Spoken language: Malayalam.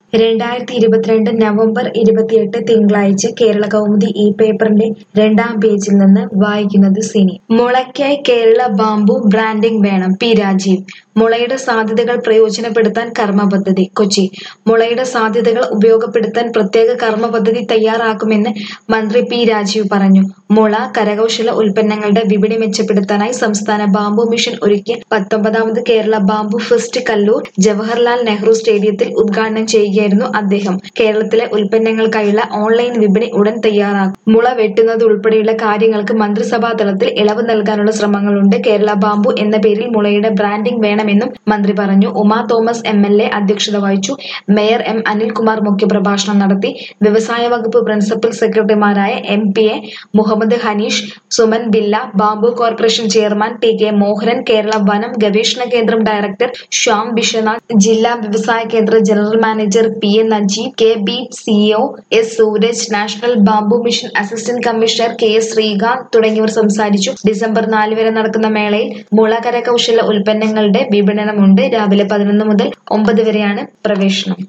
രണ്ടായിരത്തി ഇരുപത്തിരണ്ട് നവംബർ ഇരുപത്തിയെട്ട് തിങ്കളാഴ്ച കേരള കൗമുദി ഈ പേപ്പറിന്റെ രണ്ടാം പേജിൽ നിന്ന് വായിക്കുന്നത് സിനി മുളയ്ക്കായി കേരള ബാംബു ബ്രാൻഡിംഗ് വേണം പി രാജീവ് മുളയുടെ സാധ്യതകൾ പ്രയോജനപ്പെടുത്താൻ കർമ്മ പദ്ധതി കൊച്ചി മുളയുടെ സാധ്യതകൾ ഉപയോഗപ്പെടുത്താൻ പ്രത്യേക കർമ്മ പദ്ധതി തയ്യാറാക്കുമെന്ന് മന്ത്രി പി രാജീവ് പറഞ്ഞു മുള കരകൗശല ഉൽപ്പന്നങ്ങളുടെ വിപണി മെച്ചപ്പെടുത്താനായി സംസ്ഥാന ബാംബു മിഷൻ ഒരുക്കിയ പത്തൊമ്പതാമത് കേരള ബാംബു ഫെസ്റ്റ് കല്ലൂർ ജവഹർലാൽ നെഹ്റു സ്റ്റേഡിയത്തിൽ ഉദ്ഘാടനം ചെയ്യുകയായിരുന്നു അദ്ദേഹം കേരളത്തിലെ ഉൽപ്പന്നങ്ങൾക്കായുള്ള ഓൺലൈൻ വിപണി ഉടൻ തയ്യാറാക്കും മുള വെട്ടുന്നത് ഉൾപ്പെടെയുള്ള കാര്യങ്ങൾക്ക് മന്ത്രിസഭാ തലത്തിൽ ഇളവ് നൽകാനുള്ള ശ്രമങ്ങളുണ്ട് കേരള ബാംബു എന്ന പേരിൽ മുളയുടെ ബ്രാൻഡിംഗ് വേണമെന്നും മന്ത്രി പറഞ്ഞു Uma Thomas M L A അധ്യക്ഷത വഹിച്ചു മേയർ എം അനിൽകുമാർ മുഖ്യപ്രഭാഷണം നടത്തി വ്യവസായ വകുപ്പ് പ്രിൻസിപ്പൽ സെക്രട്ടറിമാരായ M P A Muhammad Hanish Suman Billa bamboo corporation chairman T K Mohanan Kerala വനം ഗവേഷണ കേന്ദ്രം ഡയറക്ടർ ശ്യാം വിശ്വനാഥ് ജില്ലാ വ്യവസായ കേന്ദ്ര general manager P A Najeeb K B C O S Sooraj national bamboo mission assistant commissioner K S Sreekanth തുടങ്ങിയവർ സംസാരിച്ചു ഡിസംബർ നാല് വരെ നടക്കുന്ന മേളയിൽ മുള കരകൗശല ഉൽപ്പന്നങ്ങളുടെ വിപണനമുണ്ട് രാവിലെ പതിനൊന്ന് മുതൽ ഒമ്പത് വരെയാണ് പ്രവേശനം